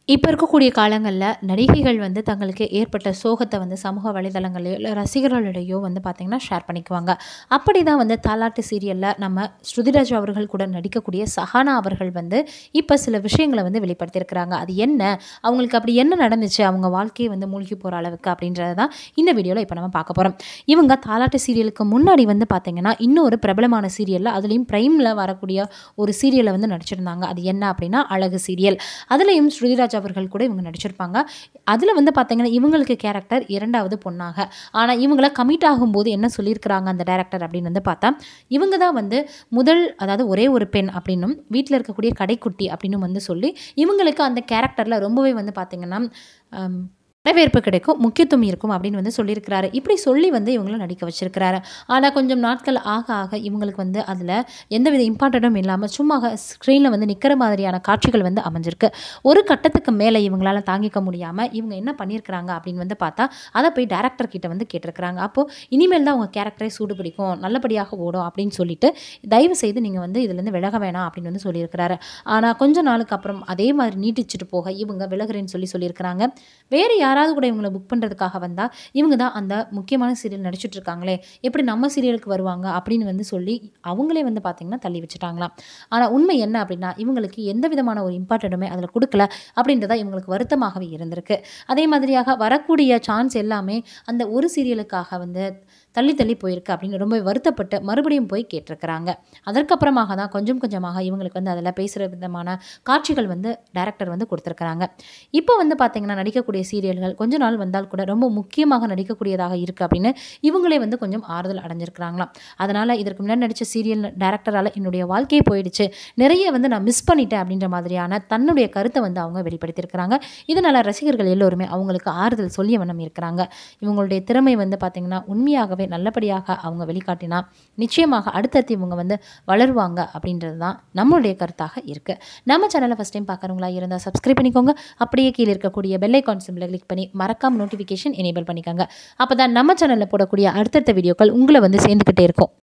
இப்போ இருக்கக்கூடிய காலங்களில் நடிகைகள் வந்து தங்களுக்கு ஏற்பட்ட சோகத்தை வந்து சமூக வலைதளங்களையோ இல்லை ரசிகர்களிடையோ வந்து பார்த்திங்கன்னா ஷேர் பண்ணிக்குவாங்க அப்படி தான் வந்து தாலாட்டு சீரியலில் நம்ம ஸ்ருதிராஜ் அவர்கள் கூட நடிக்கக்கூடிய சஹானா அவர்கள் வந்து இப்போ சில விஷயங்களை வந்து வெளிப்படுத்தியிருக்கிறாங்க அது என்ன அவங்களுக்கு அப்படி என்ன நடந்துச்சு அவங்க வாழ்க்கையை வந்து மூழ்கி போகிற அளவுக்கு அப்படின்றது தான் இந்த வீடியோவில் இப்போ நம்ம பார்க்க போகிறோம் இவங்க தாலாட்டு சீரியலுக்கு முன்னாடி வந்து பார்த்திங்கன்னா இன்னொரு பிரபலமான சீரியலில் அதுலேயும் ப்ரைமில் வரக்கூடிய ஒரு சீரியலை வந்து நடிச்சிருந்தாங்க அது என்ன அப்படின்னா அழகு சீரியல் அதுலேயும் ஸ்ருதிராஜ் அவர்கள் கூட இவங்க நடிச்சிருப்பாங்க அதில் வந்து பார்த்தீங்கன்னா இவங்களுக்கு கேரக்டர் இரண்டாவது பொண்ணாக ஆனால் இவங்கள கமிட் ஆகும்போது என்ன சொல்லியிருக்கிறாங்க அந்த டேரக்டர் அப்படின்னு வந்து பார்த்தா இவங்க தான் வந்து முதல் அதாவது ஒரே ஒரு பெண் அப்படின்னும் வீட்டில் இருக்கக்கூடிய கடைக்குட்டி அப்படின்னு வந்து சொல்லி இவங்களுக்கு அந்த கேரக்டரில் ரொம்பவே வந்து பார்த்திங்கன்னா ஆம், வரவேற்பு கிடைக்கும் முக்கியத்துவம் இருக்கும் அப்படின்னு வந்து சொல்லியிருக்கிறாரு இப்படி சொல்லி வந்து இவங்கள நடிக்க வச்சிருக்கிறாரு ஆனால் கொஞ்சம் நாட்கள் ஆக ஆக இவங்களுக்கு வந்து அதில் எந்தவித இம்பார்ட்டண்ட்டும் இல்லாமல் சும்மா ஸ்க்ரீனில் வந்து நிற்கிற மாதிரியான காட்சிகள் வந்து அமைஞ்சிருக்கு ஒரு கட்டத்துக்கு மேலே இவங்களால தாங்கிக்க முடியாமல் இவங்க என்ன பண்ணியிருக்கிறாங்க அப்படின்னு வந்து பார்த்தா அதை போய் டேரக்டர் கிட்ட வந்து கேட்டிருக்கிறாங்க அப்போது இனிமேல் தான் உங்கள் கேரக்டரை சூடு பிடிக்கும் நல்லபடியாக ஓடும் அப்படின்னு சொல்லிட்டு தயவு செய்து நீங்கள் வந்து இதுலேருந்து விலக வேணாம் அப்படின்னு வந்து சொல்லியிருக்கிறாரு ஆனால் கொஞ்ச நாளுக்கு அப்புறம் அதே மாதிரி நீட்டிச்சுட்டு போக இவங்க விலகுறேன்னு சொல்லி சொல்லியிருக்கிறாங்க வேறு யாராவது கூட இவங்களை புக் பண்ணுறதுக்காக வந்தால் இவங்க தான் அந்த முக்கியமான சீரியல் நடிச்சிட்டு இருக்காங்களே எப்படி நம்ம சீரியலுக்கு வருவாங்க அப்படின்னு வந்து சொல்லி அவங்களே வந்து பார்த்திங்கன்னா தள்ளி வச்சுட்டாங்களாம் ஆனால் உண்மை என்ன அப்படின்னா இவங்களுக்கு எந்த விதமான ஒரு இம்பார்ட்டண்ட்டுமே அதில் கொடுக்கல அப்படின்றதா இவங்களுக்கு வருத்தமாகவே இருந்திருக்கு அதே மாதிரியாக வரக்கூடிய சான்ஸ் எல்லாமே அந்த ஒரு சீரியலுக்காக வந்து தள்ளி தள்ளி போயிருக்கு அப்படின்னு ரொம்ப வருத்தப்பட்டு மறுபடியும் போய் கேட்டிருக்கிறாங்க அதற்கப்புறமாக தான் கொஞ்சம் கொஞ்சமாக இவங்களுக்கு வந்து அதில் பேசுகிற விதமான காட்சிகள் வந்து டைரக்டர் வந்து கொடுத்துருக்குறாங்க இப்போ வந்து பார்த்திங்கன்னா நடிக்கக்கூடிய சீரியல்கள் கொஞ்ச நாள் வந்தால் கூட ரொம்ப முக்கியமாக நடிக்கக்கூடியதாக இருக்குது அப்படின்னு இவங்களே வந்து கொஞ்சம் ஆறுதல் அடைஞ்சிருக்கிறாங்களாம் அதனால் இதற்கு முன்னாடி நடித்த சீரியல் டைரக்டரால் என்னுடைய வாழ்க்கையே போயிடுச்சு நிறைய வந்து நான் மிஸ் பண்ணிட்டேன் அப்படின்ற மாதிரியான தன்னுடைய கருத்தை வந்து அவங்க வெளிப்படுத்தியிருக்கிறாங்க இதனால் ரசிகர்கள் எல்லோருமே அவங்களுக்கு ஆறுதல் சொல்லிய வண்ணம் இருக்கிறாங்க இவங்களுடைய திறமை வந்து பார்த்திங்கன்னா உண்மையாகவே நல்லபடியாக அவங்க வெளிக்காட்டினா நிச்சயமாக அடுத்தடுத்து இவங்க வந்து வளருவாங்க அப்படின்றது தான் நம்மளுடைய கருத்தாக இருக்குது நம்ம சேனலை ஃபஸ்ட் டைம் பார்க்குறவங்களா இருந்தால் சப்ஸ்கிரைப் பண்ணிக்கோங்க அப்படியே கீழே இருக்கக்கூடிய பெல் ஐக்கான் சிம்பிளை கிளிக் பண்ணி மறக்காம நோட்டிஃபிகேஷன் எனேபிள் பண்ணிக்கோங்க அப்போ தான் நம்ம சேனலில் போடக்கூடிய அடுத்தடுத்த வீடியோக்கள் உங்களை வந்து சேர்ந்துக்கிட்டே இருக்கும்